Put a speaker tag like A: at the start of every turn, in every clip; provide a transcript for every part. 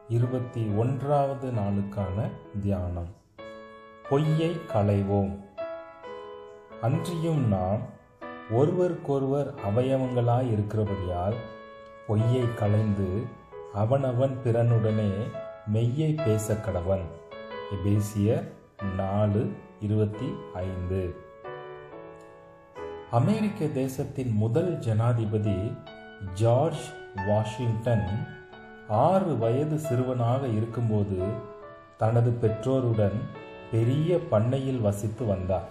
A: இருபத்தி ஒன்றாவது நாளுக்கான தியானம் பொய்யை களைவோம் அன்றியும் நாம் ஒருவருக்கொருவர் அவயவங்களாய் இருக்கிறபடியால் பொய்யை களைந்து அவனவன் பிறனுடனே மெய்யை பேச கடவன் எபேசியர் நாலு இருபத்தி ஐந்து அமெரிக்க தேசத்தின் முதல் ஜனாதிபதி ஜார்ஜ் வாஷிங்டன் ஆறு வயது சிறுவனாக இருக்கும்போது தனது பெற்றோருடன் பெரிய பண்ணையில் வசித்து வந்தார்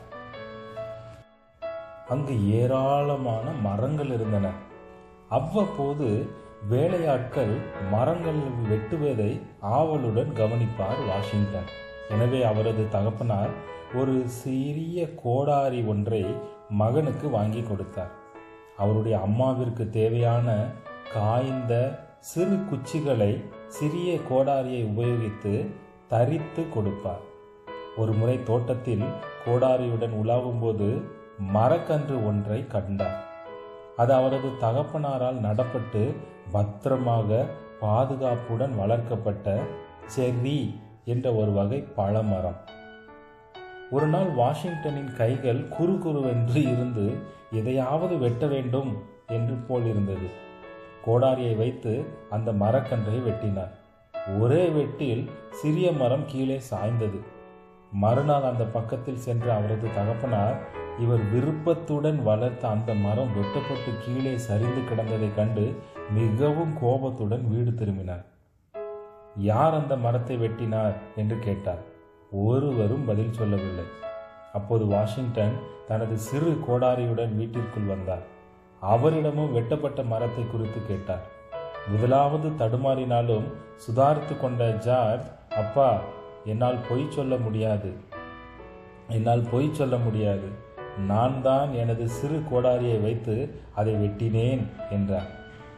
A: அங்கு ஏராளமான மரங்கள் இருந்தன அவ்வப்போது வேலையாட்கள் மரங்கள் வெட்டுவதை ஆவலுடன் கவனிப்பார் வாஷிங்டன் எனவே அவரது தகப்பனார் ஒரு சிறிய கோடாரி ஒன்றை மகனுக்கு வாங்கி கொடுத்தார் அவருடைய அம்மாவிற்கு தேவையான காய்ந்த சிறு குச்சிகளை சிறிய கோடாரியை உபயோகித்து தரித்து கொடுப்பார் ஒரு முறை தோட்டத்தில் கோடாரியுடன் உலாவும்போது மரக்கன்று ஒன்றை கண்டார் அது அவரது தகப்பனாரால் நடப்பட்டு பத்திரமாக பாதுகாப்புடன் வளர்க்கப்பட்ட செர்ரி என்ற ஒரு வகை பழமரம் ஒரு நாள் வாஷிங்டனின் கைகள் குறு குறுவென்று இருந்து எதையாவது வெட்ட வேண்டும் என்று போல் இருந்தது கோடாரியை வைத்து அந்த மரக்கன்றை வெட்டினார் ஒரே வெட்டில் சிறிய மரம் கீழே சாய்ந்தது மறுநாள் அந்த பக்கத்தில் சென்ற அவரது தகப்பனார் இவர் விருப்பத்துடன் வளர்த்த அந்த மரம் வெட்டப்பட்டு கீழே சரிந்து கிடந்ததைக் கண்டு மிகவும் கோபத்துடன் வீடு திரும்பினார் யார் அந்த மரத்தை வெட்டினார் என்று கேட்டார் ஒருவரும் பதில் சொல்லவில்லை அப்போது வாஷிங்டன் தனது சிறு கோடாரியுடன் வீட்டிற்குள் வந்தார் அவரிடமும் வெட்டப்பட்ட மரத்தை குறித்து கேட்டார் முதலாவது தடுமாறினாலும் சுதாரித்து கொண்ட ஜார்ஜ் அப்பா என்னால் பொய் சொல்ல முடியாது என்னால் பொய் சொல்ல முடியாது நான் தான் எனது சிறு கோடாரியை வைத்து அதை வெட்டினேன் என்றார்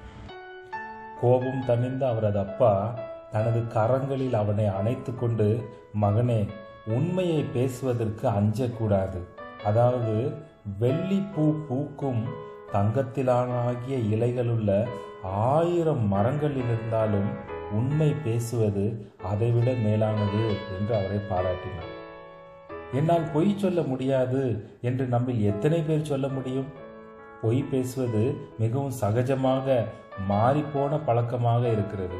A: கோபம் தணிந்த அவரது அப்பா தனது கரங்களில் அவனை அணைத்து கொண்டு மகனே உண்மையை பேசுவதற்கு அஞ்சக்கூடாது அதாவது வெள்ளி பூ பூக்கும் தங்கத்திலானாகிய இலைகளுள்ள ஆயிரம் மரங்களில் இருந்தாலும் உண்மை பேசுவது அதைவிட மேலானது என்று அவரை பாராட்டினார் என்னால் பொய் சொல்ல முடியாது என்று நம்மில் எத்தனை பேர் சொல்ல முடியும் பொய் பேசுவது மிகவும் சகஜமாக மாறிப்போன பழக்கமாக இருக்கிறது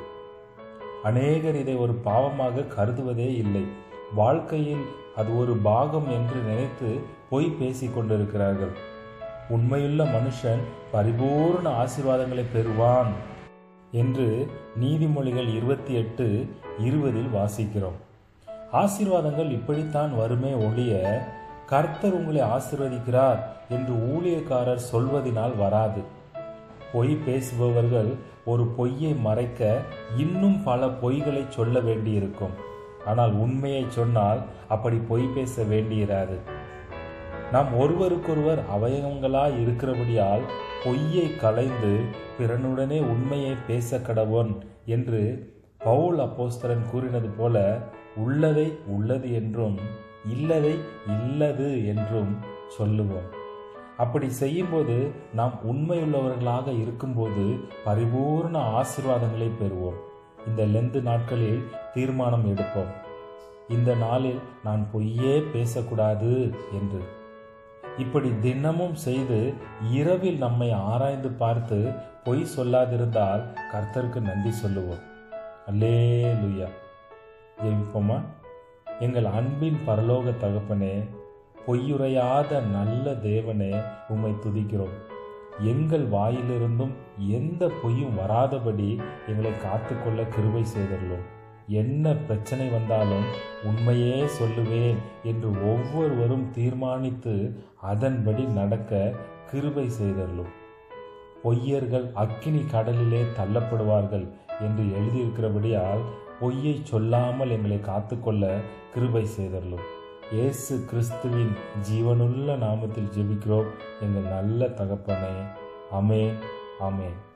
A: அநேகர் இதை ஒரு பாவமாக கருதுவதே இல்லை வாழ்க்கையில் அது ஒரு பாகம் என்று நினைத்து பொய் பேசிக் கொண்டிருக்கிறார்கள் உண்மையுள்ள மனுஷன் பரிபூர்ண ஆசீர்வாதங்களை பெறுவான் என்று நீதிமொழிகள் இருபத்தி எட்டு இருபதில் வாசிக்கிறோம் ஆசீர்வாதங்கள் இப்படித்தான் வருமே ஒழிய கர்த்தர் உங்களை ஆசிர்வதிக்கிறார் என்று ஊழியக்காரர் சொல்வதினால் வராது பொய் பேசுபவர்கள் ஒரு பொய்யை மறைக்க இன்னும் பல பொய்களை சொல்ல வேண்டியிருக்கும் ஆனால் உண்மையை சொன்னால் அப்படி பொய் பேச வேண்டியிராது நாம் ஒருவருக்கொருவர் அவயவங்களாய் இருக்கிறபடியால் பொய்யை களைந்து பிறனுடனே உண்மையை பேச கடவோன் என்று பவுல் அப்போஸ்தரன் கூறினது போல உள்ளதை உள்ளது என்றும் இல்லதை இல்லது என்றும் சொல்லுவோம் அப்படி செய்யும்போது நாம் உண்மையுள்ளவர்களாக இருக்கும்போது பரிபூர்ண ஆசீர்வாதங்களை பெறுவோம் இந்த லெந்து நாட்களில் தீர்மானம் எடுப்போம் இந்த நாளில் நான் பொய்யே பேசக்கூடாது என்று இப்படி தினமும் செய்து இரவில் நம்மை ஆராய்ந்து பார்த்து பொய் சொல்லாதிருந்தால் கர்த்தருக்கு நன்றி சொல்லுவோம் அல்லே லுயா ஜெபிப்போமா எங்கள் அன்பின் பரலோக தகப்பனே பொய்யுரையாத நல்ல தேவனே உம்மை துதிக்கிறோம் எங்கள் வாயிலிருந்தும் எந்த பொய்யும் வராதபடி எங்களை காத்துக்கொள்ள கிருபை செய்தள்ளோம் என்ன பிரச்சனை வந்தாலும் உண்மையே சொல்லுவேன் என்று ஒவ்வொருவரும் தீர்மானித்து அதன்படி நடக்க கிருபை செய்தள்ளும் பொய்யர்கள் அக்கினி கடலிலே தள்ளப்படுவார்கள் என்று எழுதியிருக்கிறபடியால் பொய்யை சொல்லாமல் எங்களை காத்துக்கொள்ள கிருபை செய்தள்ளும் இயேசு கிறிஸ்துவின் ஜீவனுள்ள நாமத்தில் ஜெபிக்கிறோம் எங்கள் நல்ல தகப்பனே அமேன் அமேன்